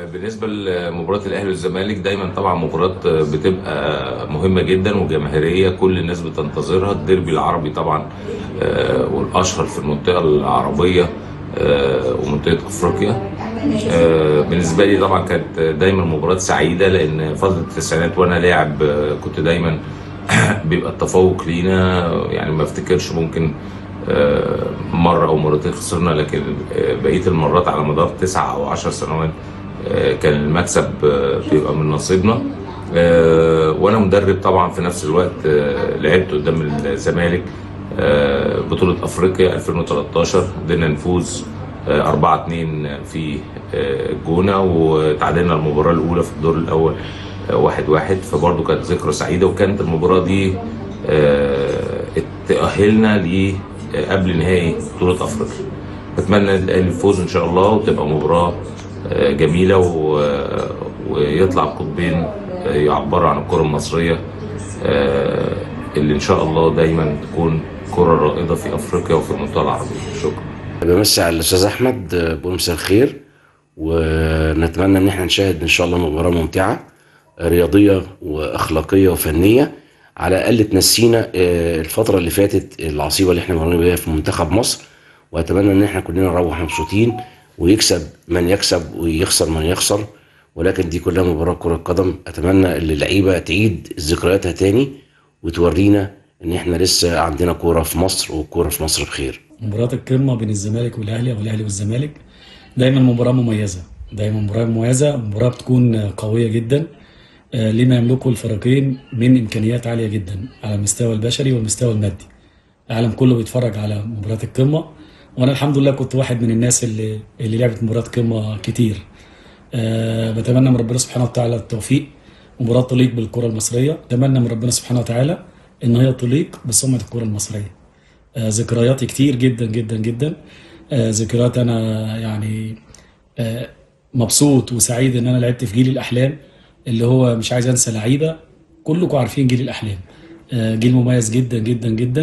بالنسبة لمباراة الأهلي والزمالك دايما طبعا مباراة بتبقى مهمة جدا وجماهيرية كل الناس بتنتظرها الديربي العربي طبعا آه، والأشهر في المنطقة العربية آه، ومنطقة أفريقيا آه، بالنسبة لي طبعا كانت دايما مباراة سعيدة لأن فترة التسعينات وأنا لاعب آه، كنت دايما بيبقى التفوق لينا يعني ما افتكرش ممكن آه، مرة أو مرتين خسرنا لكن آه، بقية المرات على مدار تسعة أو عشر سنوات آه، كان المكسب آه، بيبقى من نصيبنا آه، وأنا مدرب طبعا في نفس الوقت آه، لعبت قدام الزمالك آه، بطولة أفريقيا 2013 قدرنا نفوز 4 2 في آه، الجونة وتعادلنا المباراة الأولى في الدور الأول آه، واحد واحد فبرضه كانت ذكرى سعيدة وكانت المباراة دي آه، تأهلنا ل آه، قبل نهائي بطولة أفريقيا بتمنى الأهلي الفوز إن شاء الله وتبقى مباراة آه، جميلة و- ويطلع قطبين آه، يعبروا عن الكرة المصرية آه، اللي إن شاء الله دايما تكون كرة رائدة في أفريقيا وفي المنطقة العربية شكرا بمسي على الاستاذ احمد آه، بقول مساء الخير ونتمنى ان احنا نشاهد ان شاء الله مباراه ممتعه آه، رياضيه واخلاقيه وفنيه على الاقل تنسينا آه، الفتره اللي فاتت العصيبه اللي احنا مرينا بيها في منتخب مصر واتمنى ان احنا كلنا نروح مبسوطين ويكسب من يكسب ويخسر من يخسر ولكن دي كلها مباراه كره قدم اتمنى ان اللعيبه تعيد ذكرياتها تاني وتورينا ان احنا لسه عندنا كوره في مصر والكوره في مصر بخير مباراة القمة بين الزمالك والأهلي أو الأهلي والزمالك دايما مباراة مميزة دايما مباراة مميزة مباراة بتكون قوية جدا آه، لما يملكه الفريقين من إمكانيات عالية جدا على المستوى البشري والمستوى المادي العالم كله بيتفرج على مباراة القمة وأنا الحمد لله كنت واحد من الناس اللي اللي لعبت مباراة قمة كتير أه بتمنى من ربنا سبحانه وتعالى التوفيق مباراة تليق بالكرة المصرية أتمنى من ربنا سبحانه وتعالى إن هي تليق بسمعة الكرة المصرية آه، ذكرياتي كتير جدا جدا جدا آه، ذكريات انا يعني آه، مبسوط وسعيد ان انا لعبت في جيل الاحلام اللي هو مش عايز انسى لعيبه كلكم عارفين جيل الاحلام آه، جيل مميز جدا جدا جدا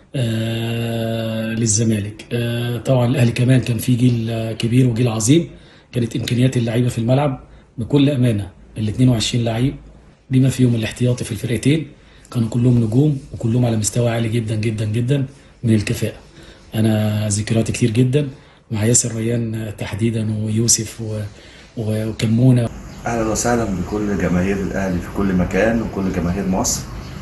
آه، للزمالك آه، طبعا الاهلي كمان كان في جيل آه، كبير وجيل عظيم كانت امكانيات اللعيبه في الملعب بكل امانه ال 22 لعيب بما فيهم الاحتياطي في الفرقتين كانوا كلهم نجوم وكلهم على مستوى عالي جدا جدا جدا من الكفاءة أنا ذكرياتي كتير جدا مع ياسر ريان تحديدا ويوسف و... و- وكمونة اهلا وسهلا بكل جماهير الاهلي في كل مكان وكل جماهير مصر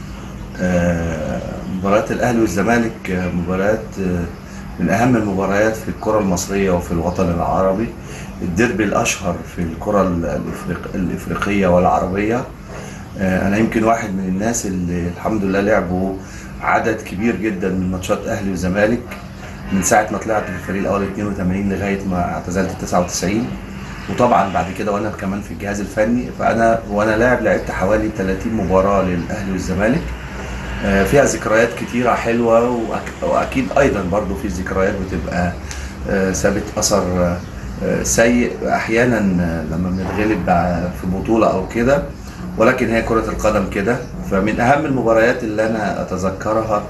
آه، مباراة الاهلي والزمالك آه، مباراة آه، من اهم المباريات في الكرة المصرية وفي الوطن العربي الديربي الاشهر في الكرة الإفريق- الافريقية والعربية آه، انا يمكن واحد من الناس اللي الحمد لله لعبوا عدد كبير جدا من ماتشات اهلي وزمالك من ساعة ما طلعت في الفريق الاول 82 لغاية ما اعتزلت 99 وطبعا بعد كده وانا كمان في الجهاز الفني فانا وانا لاعب لعبت حوالي 30 مباراه للاهلي والزمالك آه، فيها ذكريات كتيره حلوه وأك- واكيد ايضا برضو في ذكريات بتبقى آه، سابت اثر آه، سيء احيانا آه، لما بنتغلب بع- في بطوله او كده ولكن هي كره القدم كده فمن اهم المباريات اللي انا اتذكرها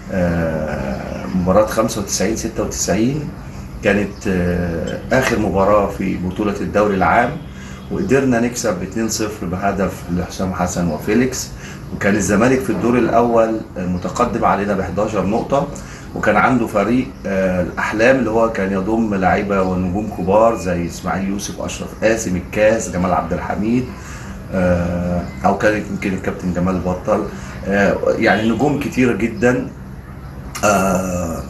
آه، مباراه 95 96 كانت آه، اخر مباراه في بطوله الدوري العام وقدرنا نكسب 2-0 بهدف لحسام حسن وفيليكس وكان الزمالك في الدور الاول آه، متقدم علينا ب 11 نقطه وكان عنده فريق آه، الاحلام اللي هو كان يضم لعيبه ونجوم كبار زي اسماعيل يوسف اشرف قاسم الكاس جمال عبد الحميد آه، او كان يمكن الكابتن جمال بطل آه، يعني نجوم كتيره جدا آه،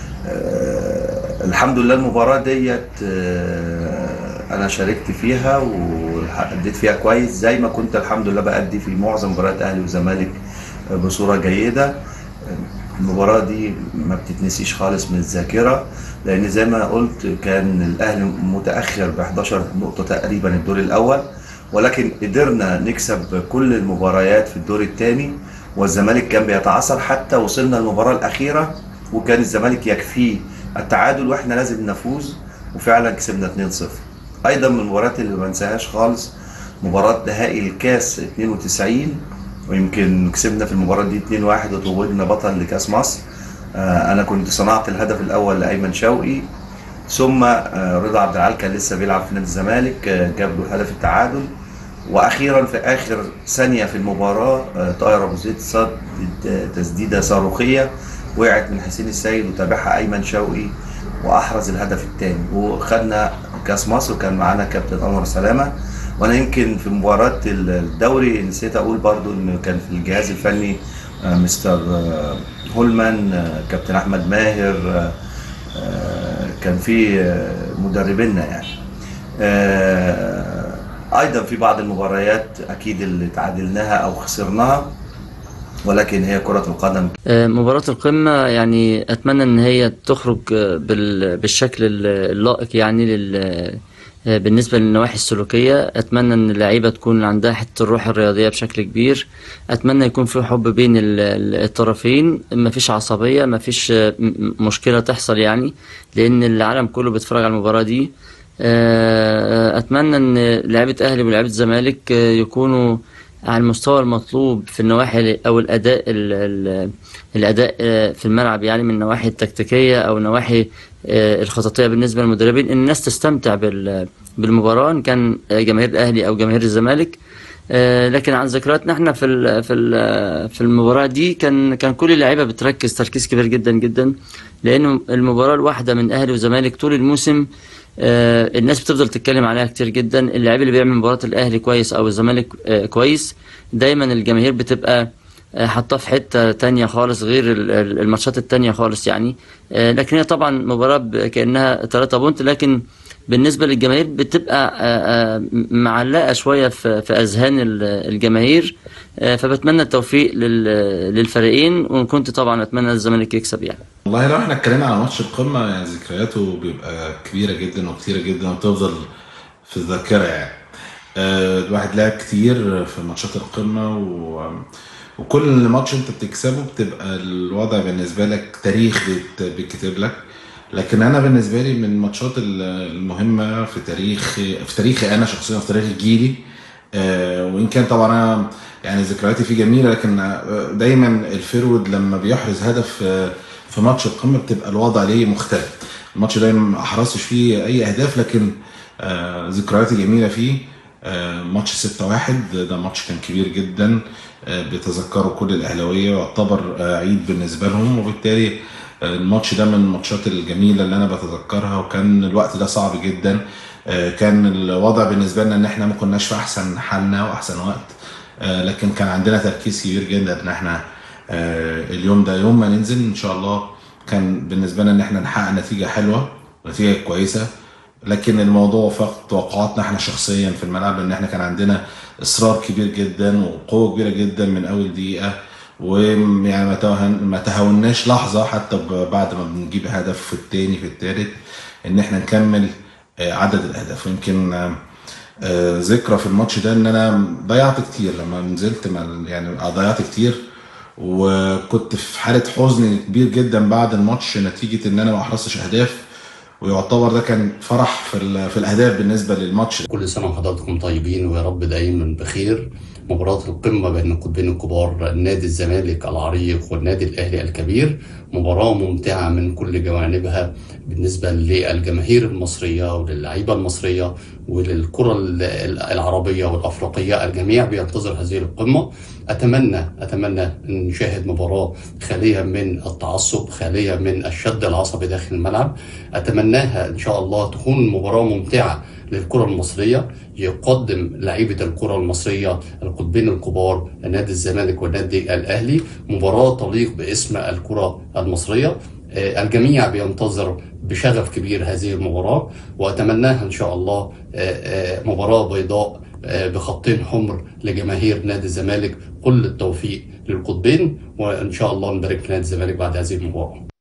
آه، الحمد لله المباراة ديت آه، أنا شاركت فيها وأديت فيها كويس زي ما كنت الحمد لله بأدي في معظم مباريات أهلي وزمالك آه، بصورة جيدة المباراة دي ما بتتنسيش خالص من الذاكرة لأن زي ما قلت كان الأهلي متأخر ب 11 نقطة تقريبا الدور الأول ولكن قدرنا نكسب كل المباريات في الدور الثاني والزمالك كان بيتعثر حتى وصلنا المباراة الأخيرة وكان الزمالك يكفيه التعادل واحنا لازم نفوز وفعلا كسبنا 2-0 ايضا من المباريات اللي ما انساهاش خالص مباراة نهائي الكاس 92 ويمكن كسبنا في المباراة دي 2-1 وتوجنا بطل لكاس مصر آه، انا كنت صنعت الهدف الاول لايمن شوقي ثم آه، رضا عبد العال كان لسه بيلعب في نادي الزمالك آه، جاب له هدف التعادل واخيرا في اخر ثانيه في المباراه آه، طاهر ابو زيد صد تسديده صاروخيه وقعت من حسين السيد وتابعها ايمن شوقي واحرز الهدف الثاني وخدنا كاس مصر وكان معانا كابتن انور سلامه وانا يمكن في مباراه الدوري نسيت اقول برضو ان كان في الجهاز الفني آه، مستر آه، هولمان آه، كابتن احمد ماهر آه، آه، كان في آه، مدربينا يعني آه، ايضا في بعض المباريات اكيد اللي تعادلناها او خسرناها ولكن هي كرة القدم آه، مباراة القمة يعني أتمنى إن هي تخرج آه، بال- بالشكل ال- اللائق يعني لل آه، بالنسبة للنواحي السلوكية أتمنى إن اللعيبة تكون عندها حتة الروح الرياضية بشكل كبير أتمنى يكون في حب بين ال- ال- الطرفين مفيش عصبية مفيش آه، م- م- مشكلة تحصل يعني لأن العالم كله بيتفرج على المباراة دي آه، أتمنى إن لعيبة أهلي ولاعيبة الزمالك آه، يكونوا على المستوى المطلوب في النواحي او الاداء ال ال الاداء آه، في الملعب يعني من النواحي التكتيكيه او النواحي آه، الخططيه بالنسبه للمدربين ان الناس تستمتع بال- بالمباراه ان كان آه، جماهير الاهلي او جماهير الزمالك آه، لكن عن ذكرياتنا احنا في ال في ال في المباراه دي كان كان كل اللعيبه بتركز تركيز كبير جدا جدا لانه المباراه الواحده من اهلي وزمالك طول الموسم آه، الناس بتفضل تتكلم عليها كتير جدا اللاعب اللي بيعمل مباراة الأهلي كويس أو الزمالك آه، كويس دايما الجماهير بتبقى آه، حاطاه في حتة تانية خالص غير ال- ال- الماتشات التانية خالص يعني آه، لكن هي طبعا مباراة ب- كأنها 3 بونت لكن بالنسبة للجماهير بتبقى آه، آه، معلقة شوية في في أذهان ال- الجماهير آه، فبتمنى التوفيق لل- للفريقين وكنت طبعا أتمنى الزمالك يكسب يعني والله لو احنا اتكلمنا على ماتش القمة يعني ذكرياته بيبقى كبيرة جدا وكتيرة جدا وبتفضل في الذاكرة يعني آه، الواحد لعب كتير في ماتشات القمة و... وكل ماتش انت بتكسبه بتبقى الوضع بالنسبة لك تاريخ بيت- بيتكتب لك لكن انا بالنسبة لي من الماتشات ال- المهمة في تاريخ في تاريخي انا شخصيا في تاريخ جيلي آه، وان كان طبعا انا يعني ذكرياتي فيه جميله لكن آه، دايما الفيرود لما بيحرز هدف آه، في ماتش القمه بتبقى الوضع ليه مختلف الماتش ده ما احرزتش فيه اي اهداف لكن آه، ذكرياتي جميله فيه آه، ماتش 6-1 ده ماتش كان كبير جدا آه، بيتذكره كل الاهلاويه ويعتبر آه، عيد بالنسبه لهم وبالتالي آه، الماتش ده من الماتشات الجميله اللي انا بتذكرها وكان الوقت ده صعب جدا آه، كان الوضع بالنسبه لنا ان احنا ما كناش في احسن حالنا واحسن وقت آه، لكن كان عندنا تركيز كبير جدا ان احنا آه، اليوم ده يوم ما ننزل ان شاء الله كان بالنسبه لنا ان احنا نحقق نتيجه حلوه نتيجه كويسه لكن الموضوع فاق توقعاتنا احنا شخصيا في الملعب لان احنا كان عندنا اصرار كبير جدا وقوه كبيره جدا من اول دقيقه ويعني ما توهن ما تهاوناش لحظه حتى ب- بعد ما بنجيب هدف في الثاني في الثالث ان احنا نكمل آه، عدد الاهداف ويمكن آه، آه، ذكرى في الماتش ده ان انا ضيعت كتير لما نزلت مع- يعني ضيعت كتير وكنت في حاله حزن كبير جدا بعد الماتش نتيجه ان انا ما احرزتش اهداف ويعتبر ده كان فرح في ال- في الاهداف بالنسبه للماتش ده. كل سنة وحضراتكم طيبين ويا رب دايما بخير مباراة القمة بين القطبين الكبار نادي الزمالك العريق والنادي الأهلي الكبير مباراة ممتعة من كل جوانبها بالنسبة للجماهير المصرية وللعيبة المصرية وللكرة ال- ال- العربية والأفريقية الجميع بينتظر هذه القمة أتمنى أتمنى أن نشاهد مباراة خالية من التعصب خالية من الشد العصبي داخل الملعب أتمناها إن شاء الله تكون مباراة ممتعة للكرة المصرية يقدم لعيبة الكرة المصرية القطبين الكبار نادي الزمالك والنادي الأهلي مباراة تليق باسم الكرة المصرية آه، الجميع بينتظر بشغف كبير هذه المباراة وأتمناها إن شاء الله آه، آه، مباراة بيضاء آه، بخطين حمر لجماهير نادي الزمالك كل التوفيق للقطبين وإن شاء الله نبارك لنادي الزمالك بعد هذه المباراة